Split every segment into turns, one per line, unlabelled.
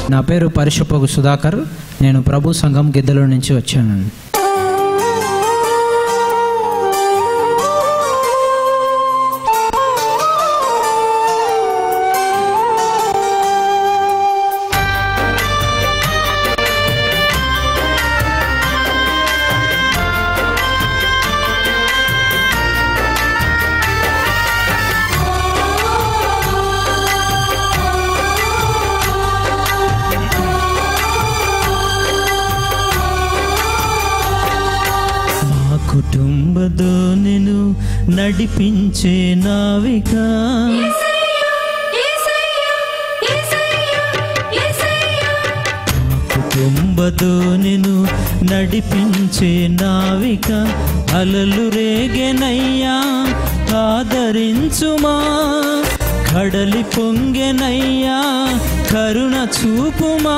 నా పేరు పరిశుపగు సుధాకర్ నేను ప్రభు సంఘం గిద్దలో నుంచి వచ్చాను
మా కుటుంబదో నేను నడిపించే నావిక మా కుటుంబదో నేను నడిపించే నావిక అలలు రేగెనయ్యా ఆదరించుమా కడలి పొంగెనయ్యా కరుణ చూపుమా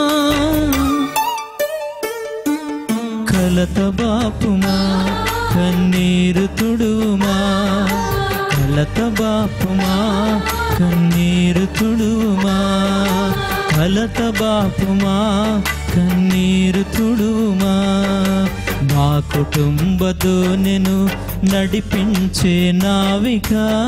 కలత బాపుమా కన్నీరు తుడుమా కలత బాపుమా కన్నీరు తుడుమా కలత బాపుమా కన్నీరు తుడుమా మా కుటుంబతో నేను నడిపించే నావిక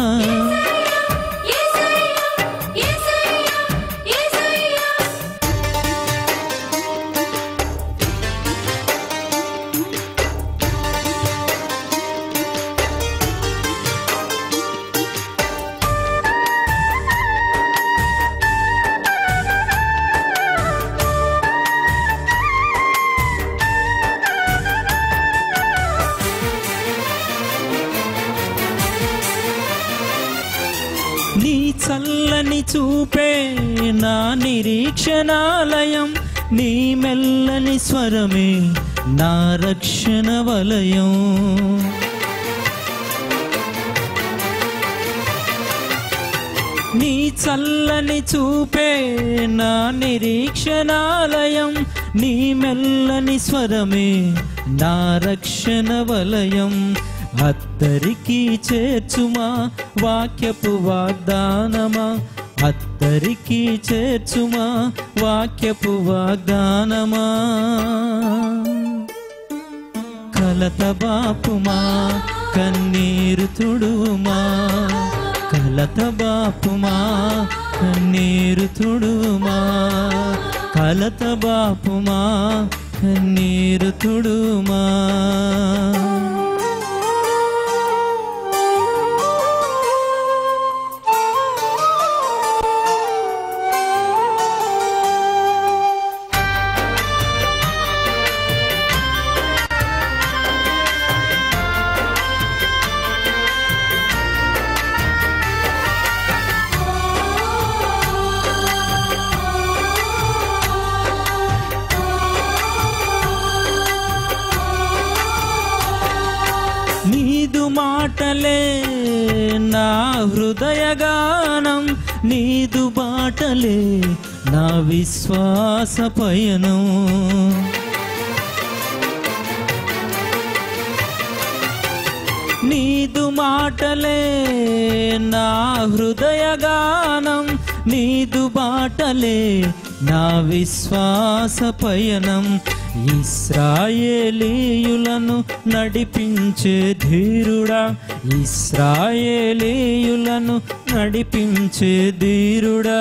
నీ చల్లని చూపే నా నిరీక్షణాలయం నీ మెల్లని స్వరమే నా రక్షణ వలయం నీ చల్లని చూపే నా నిరీక్షణాలయం నీ మెల్లని స్వరమే నా రక్షణ వలయం అత్తరికి చేర్చుమా వాక్యపు వాగ్దానమా అత్తరికి చేర్చుమా వాక్యపు వాగ్దానమా కలత బాపుమా కన్నీరు తుడుమా కలత బాపుమా కన్నీరు తుడుమా కలత బాపుమా కన్నీరు తుడుమా నీదు మాటలే నా హృదయగానం నీదు బాటలే నా విశ్వాస పయనం నీదు మాటలే నా హృదయగానం నీదు బాటలే నా విశ్వాస పయనం ఇస్రాయేలీయులను నడిపించే ధీరుడా ఇస్రాయేలీయులను నడిపించే ధీరుడా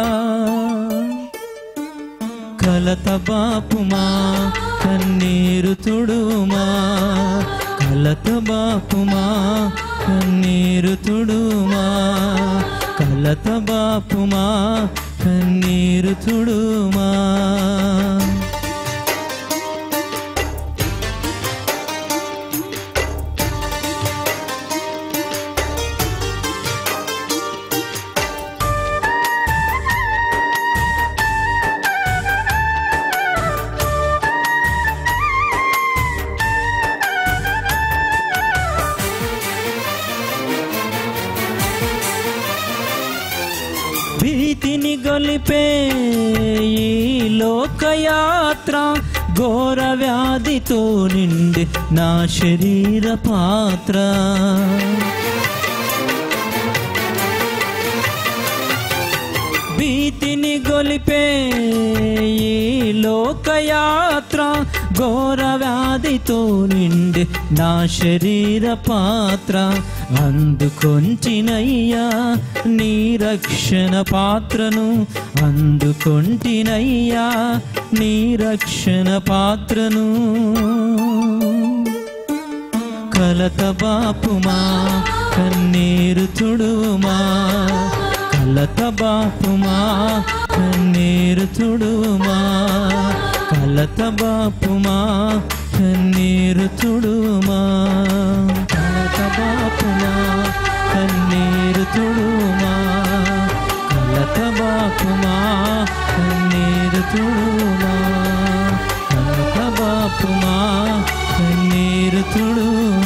కలత బాపుమా కన్నీరు తుడుమా కలత బాపుమా కన్నీరు తుడుమా కలత బాపుమా కన్నీరు తుడుమా భీతిని గొలిపే ఈ లోకయాత్ర ఘోర వ్యాధితో నిండి నా శరీర పాత్ర భీతిని గొలి గొలిపే ఈ లోకయాత్ర ఘోర వ్యాధితో నిండి నా శరీర పాత్ర అందుకొంటినయ్యా నీ రక్షణ పాత్రను అందుకొంటినయ్యా నీ రక్షణ పాత్రను కలత బాపుమా కన్నీరు తుడుమా కలత బాపుమా కన్నీరు తుడుమా కలత బాపుమా కన్నీరు తుడుమా కలత బాపుమా కన్నీరు తుడుమా కలత బాపుమా కన్నీరు తుడుమా కలత బాపుమా కన్నీరు తుడుమా